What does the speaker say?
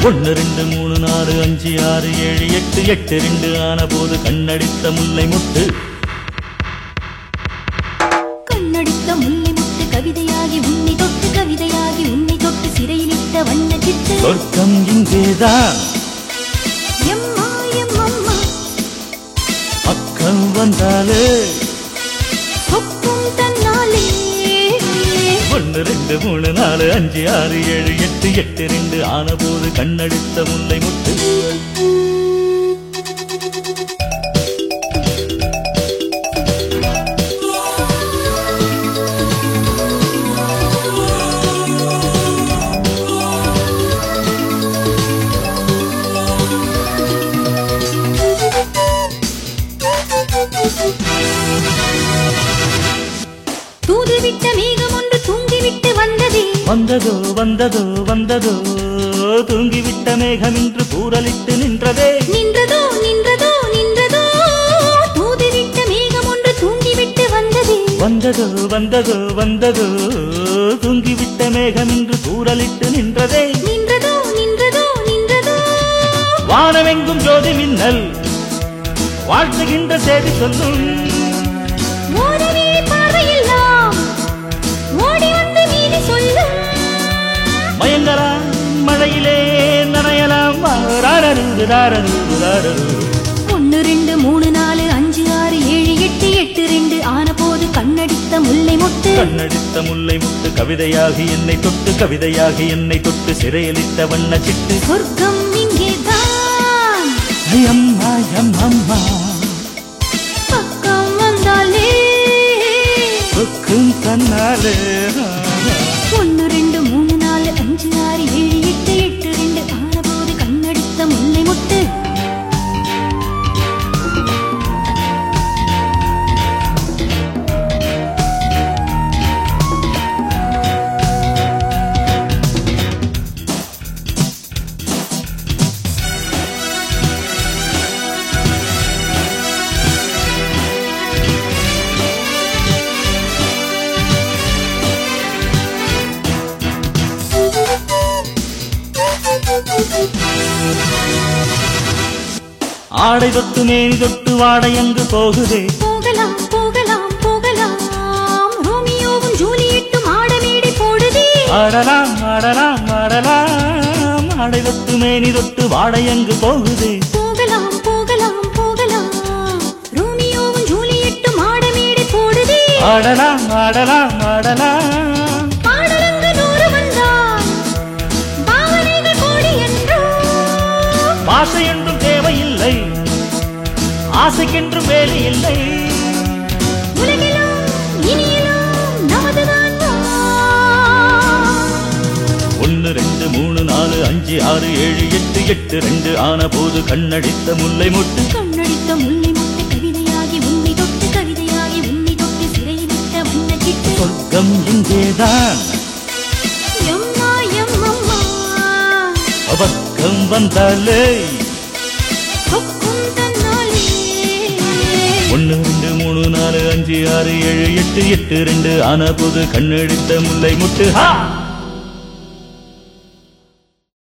ஒன்னு ரெண்டு மூணு நாலு அஞ்சு ஆறு ஏழு எட்டு எட்டு ரெண்டு ஆன போது கண்ணடித்த முல்லை முட்டு கண்ணடித்த முல்லை முட்டு கவிதையாகி உன்னை தொட்டு கவிதையாகி உன்னை தொட்டு சிறையிலிட்ட வண்ண சிட்டு சொர்க்கம் இங்கேதான் எம்மா எம்மம்மா பக்கம் வந்தாலே சொக்கும் தன்னாலே ஒன்னு ரெண்டு மூணு நாலு அஞ்சு ஆறு ஏழு எட்டு எட்டு ரெண்டு ஆன போது கண்ணடித்த முல்லை முட்டு தூதுவிட்ட மேகம் ஒன்று தூங்கிவிட்டு வந்ததே வந்ததோ வந்ததோ வந்ததோ தூங்கிவிட்ட மேகம் இன்று பூரலிட்டு நின்றதே நின்றதோ நின்றதோ நின்றதோ தூதுவிட்ட மேகம் ஒன்று தூங்கிவிட்டு வந்ததே வந்ததோ வந்ததோ வந்ததோ தூங்கிவிட்ட மேகம் இன்று பூரலிட்டு நின்றதே நின்றதோ நின்றதோ நின்றதோ வானமெங்கும் ஜோதி மின்னல் வாழ்த்துகின்ற செய்தி சொல்லும் ஓடவே பார்வையெல்லாம் ஓடி வந்து நீதி சொல்லும் மயங்கலாம் மழையிலே நனையலாம் ராரரு ராரரு ராரரு ஒன்னு ரெண்டு மூணு நாலு அஞ்சு ஆறு ஏழு எட்டு எட்டு ரெண்டு ஆன போது கண்ணடித்த முல்லை மொட்டு கண்ணடித்த முல்லை முட்டு கவிதையாகி என்னை தொட்டு கவிதையாகி என்னை தொட்டு சிறையளித்த வண்ண சிட்டு சொர்க்கம் இங்கேதான் அம்மா அம்மா பக்கம் வந்தாலே சொக்கும் தன்னாலே ஒன்னு ரெண்டு மூணு நாலு அஞ்சு ஆறு ஏழு எட்டு எட்டு ரெண்டு ஆன போது கண்ணடித்த முல்லை மொட்டு ஆடை தொட்டு மேனி தொட்டு வாடை அங்கு போகுதே போகலாம் போகலாம் போகலாம் ரோமியோவும் ஜூலியட்டும் ஆடமேடை போடுதே ஆடலாம் ஆடலாம் ஆடலாம் ஆடை தொட்டு மேனி தொட்டு வாடை அங்கு போகுதே போகலாம் போகலாம் போகலாம் ரோமியோவும் ஜூலியட்டும் ஆடமேடை போடுதே ஆடலாம் ஆடலாம் ஆடலாம் பாடலங்கு நூறு வந்தால் பாவனைகள் கோடி என்றோ ஆசை என்றும் தேவையில்லை ஆசைக்கென்றும் வேலை இல்லை உலகிலும் இனியிலும் நமதுதான் வா. ஒன்னு ரெண்டு மூணு நாலு அஞ்சு ஆறு ஏழு எட்டு எட்டு ரெண்டு ஆன போது கண்ணடித்த முல்லை முட்டு கண்ணடித்த முல்லை முட்டு கவிதையாகி உன்னை தொட்டு கவிதையாகி உன்னை தொட்டு சிறையிலிட்ட வண்ண சிட்டு சொர்க்கம் இங்கேதான் எம்மா எம்மம்மா பக்கம் வந்தாலே சொக்கும் தன்னாலே ஒன்னு ரெண்டு மூணு நாலு அஞ்சு ஆறு ஏழு எட்டு எட்டு ரெண்டு ஆன போது கண்ணடித்த முல்லை முட்டு ஹா